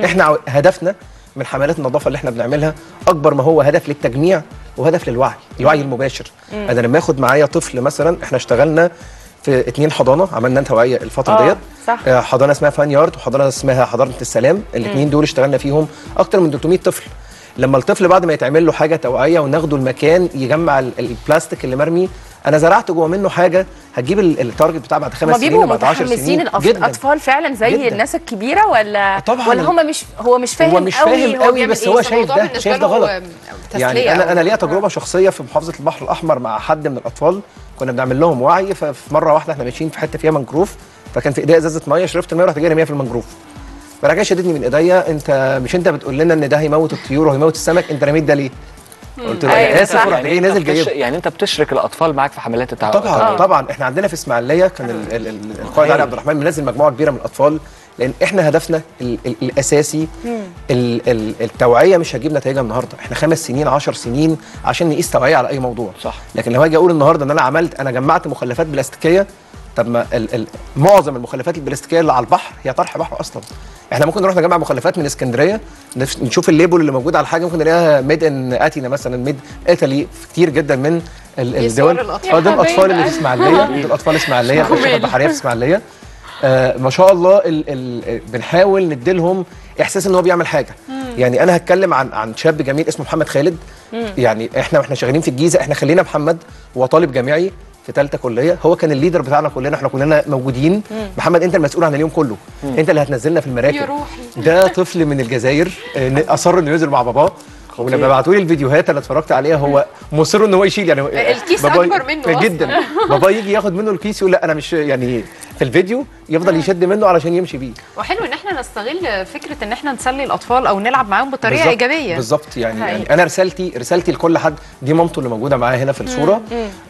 احنا عو- هدفنا من حملات النظافه اللي احنا بنعملها اكبر ما هو هدف للتجميع وهدف للوعي الوعي المباشر انا لما اخد معايا طفل مثلا احنا اشتغلنا في اتنين حضانه عملنا توعيه الفتره آه، ديت صح. آه، حضانه اسمها فان يارد وحضانه اسمها حضانه السلام الاثنين دول اشتغلنا فيهم اكتر من 300 طفل لما الطفل بعد ما يتعمل له حاجه توعيه وناخده المكان يجمع ال- البلاستيك اللي مرمي انا زرعت جوه منه حاجه هتجيب ال- التارجت بتاع بعد خمس هما سنين بيبقوا وبعد 10 متحمسين سنين الأف- جدا الاطفال فعلا زي جداً. الناس الكبيره ولا طبعاً. ولا هم مش هو مش فاهم هو مش قوي فاهم هو قوي بيعمل بس إيه. هو بس شايف الموضوع ده بالنسبة شايف ده له غلط تسلية يعني انا أو- انا ليا تجربه شخصيه في محافظه البحر الاحمر مع حد من الاطفال كنا بنعمل لهم وعي ففي مره واحده احنا ماشيين في حته فيها منجروف فكان في ايديا ازازه ميه شربت الميه رحت جاي رميها في المنجروف فراح جاي شددني من ايديا انت مش انت بتقول لنا ان ده هيموت الطيور وهيموت السمك انت رميت ده ليه؟ قلت له أيوة، انا اسف صح. ورحت جاي انت نازل بتش... جايبه يعني انت بتشرك الاطفال معاك في حملات التعاون طبعا طبعا احنا عندنا في اسماعيليه كان ال- ال- ال- القائد علي عبد الرحمن منزل مجموعه كبيره من الاطفال لان احنا هدفنا ال ال الاساسي ال ال التوعيه مش هتجيب نتائجها النهارده احنا خمس سنين 10 سنين عشان نقيس توعيه على اي موضوع صح. لكن لو هاجي اقول النهارده ان انا عملت انا جمعت مخلفات بلاستيكيه طب ما ال ال معظم المخلفات البلاستيكيه اللي على البحر هي طرح بحر اصلا احنا ممكن نروح نجمع مخلفات من اسكندريه نف- نشوف الليبل اللي موجود على الحاجه ممكن نلاقيها ميد ان اتينا مثلا ميد ايطالي كتير جدا من ال- دي صور الدول الأطفال. اه دول يا حبايب الاطفال اللي في قلبي. اسماعيليه دول اطفال اسماعيليه في الشركه البحريه في اسماعيليه آه ما شاء الله ال ال بنحاول نديلهم احساس ان هو بيعمل حاجه يعني انا هتكلم عن عن شاب جميل اسمه محمد خالد يعني احنا واحنا شغالين في الجيزه احنا خلينا محمد هو طالب جامعي في ثالثه كليه هو كان الليدر بتاعنا كلنا احنا كلنا موجودين محمد انت المسؤول عن اليوم كله انت اللي هتنزلنا في المراكب يا روحي. ده طفل من الجزائر آه، اصر انه ينزل مع باباه ولما بعتوا لي الفيديوهات اللي اتفرجت عليها هو مصر ان هو يشيل يعني الكيس بابا- أكبر منه أصلاً. جدا بابا يجي ياخد منه الكيس يقول لا انا مش يعني في الفيديو يفضل يشد منه علشان يمشي بيه وحلو ان احنا نستغل فكره ان احنا نسلي الاطفال او نلعب معاهم بطريقه بالظبط- ايجابيه بالظبط يعني, حقيقي. يعني انا رسالتي رسالتي لكل حد دي مامته اللي موجوده معايا هنا في الصوره